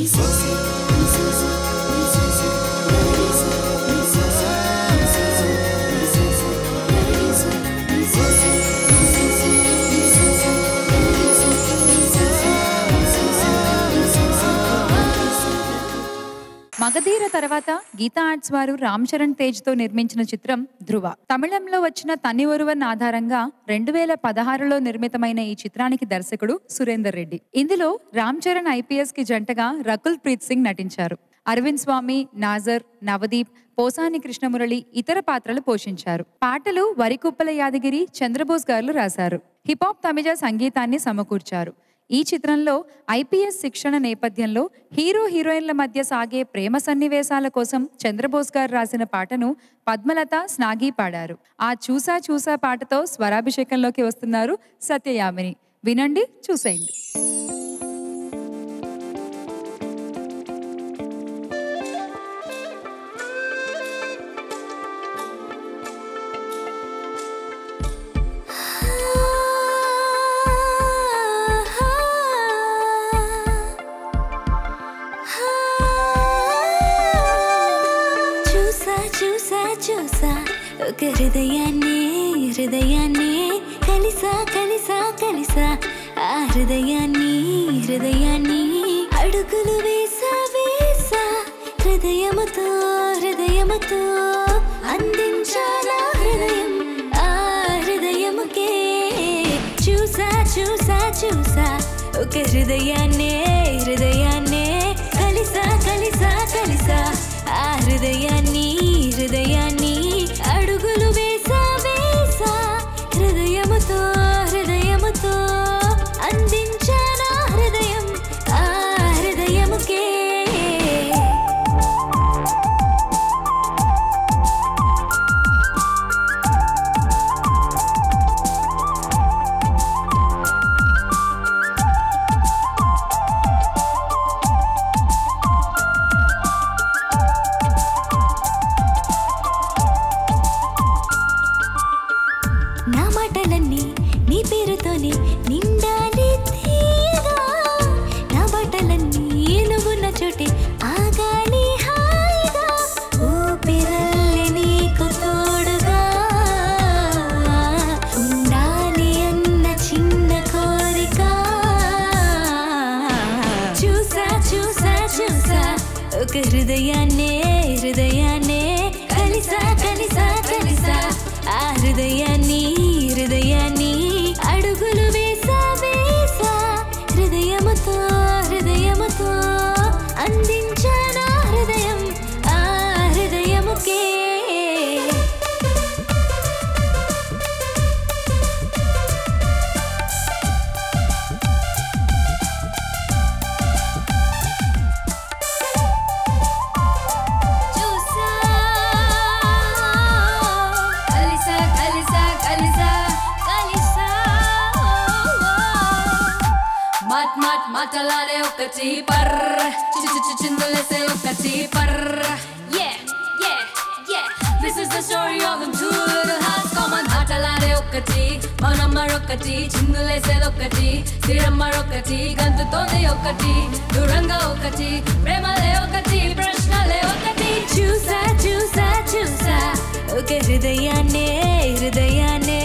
మగధీర తర్వాత గీతా ఆర్ట్స్ వారు రామ్ చరణ్ తేజ్ తో నిర్మించిన చిత్రం ధృవ తమిళంలో వచ్చిన తని ఒరువన్ ఆధారంగా రెండు వేల పదహారులో నిర్మితమైన ఈ చిత్రానికి దర్శకుడు సురేందర్ రెడ్డి ఇందులో రామ్ చరణ్ ఐపీఎస్ కి జంటగా రకుల్ ప్రీత్ సింగ్ నటించారు అరవింద్ స్వామి నాజర్ నవదీప్ పోసాని కృష్ణమురళి ఇతర పాత్రలు పోషించారు పాటలు వరికుప్పల యాదగిరి చంద్రబోస్ గారు రాశారు హిప్ హాప్ తమిజ సంగీతాన్ని సమకూర్చారు ఈ చిత్రంలో ఐపీఎస్ శిక్షణ నేపథ్యంలో హీరో హీరోయిన్ల మధ్య సాగే ప్రేమ సన్నివేశాల కోసం చంద్రబోస్ గారు రాసిన పాటను పద్మలత స్నాగి పాడారు ఆ చూసా చూసా పాటతో స్వరాభిషేకంలోకి వస్తున్నారు సత్యయామిని వినండి చూసేయండి చూసా చూసా చూసా ఒక హృదయాన్ని హృదయాన్ని కలిసా కలిసా కలిసా ఆ హృదయాన్ని హృదయాన్ని అడుగులు వేసా వేసా హృదయముతో హృదయముతో అందించాలా హృదయం ఆ హృదయముకే చూసా చూసా చూసా ఒక హృదయాన్నే హృదయాన్నే కలిసా కలిసా కలిసా ఆ హృదయాన్ని హృదయాన్ని అడుగులు వేసా వేసా హృదయముతో హృదయముతో అందించానా హృదయం ఆ హృదయముకే నా మాటలన్నీ నీ పేరుతోనే నిండాలి తీయగా నా బాటలన్నీ నువ్వున్న చోటే ఆగాలి హాయిగా ఊపిరల్లే నీకు తోడుగా ఉండాలి అన్న చిన్న కోరిక చూసా చూసా చూసా ఒక హృదయాన్నే హృదయాన్నే కలిసా కలిసా కలిసా ఆ హృదయాన్ని హృదయాన్ని అడుగులు వేసా వేసా హృదయముతో హృదయముతో అందించానా హృదయం ఆ హృదయముకే చూసా కలిసా కలిసా కలిసా కలిసా మట్ మట్ మాటలాడే ఒకటి పర్ చి చి చి చిందులేసే ఒకటి పర్ yeah yeah yeah this is the story of them two little hearts come on మాటలాడే ఒకటి మనం మరొకటి చిందులేసేది ఒకటి స్థిరం మరొకటి గంతుతోంది ఒకటి దూరంగా ఒకటి ప్రేమలే ఒకటి ప్రశ్నలే ఒకటి చూసా చూసా చూసా ఒక హృదయాన్నే హృదయాన్నే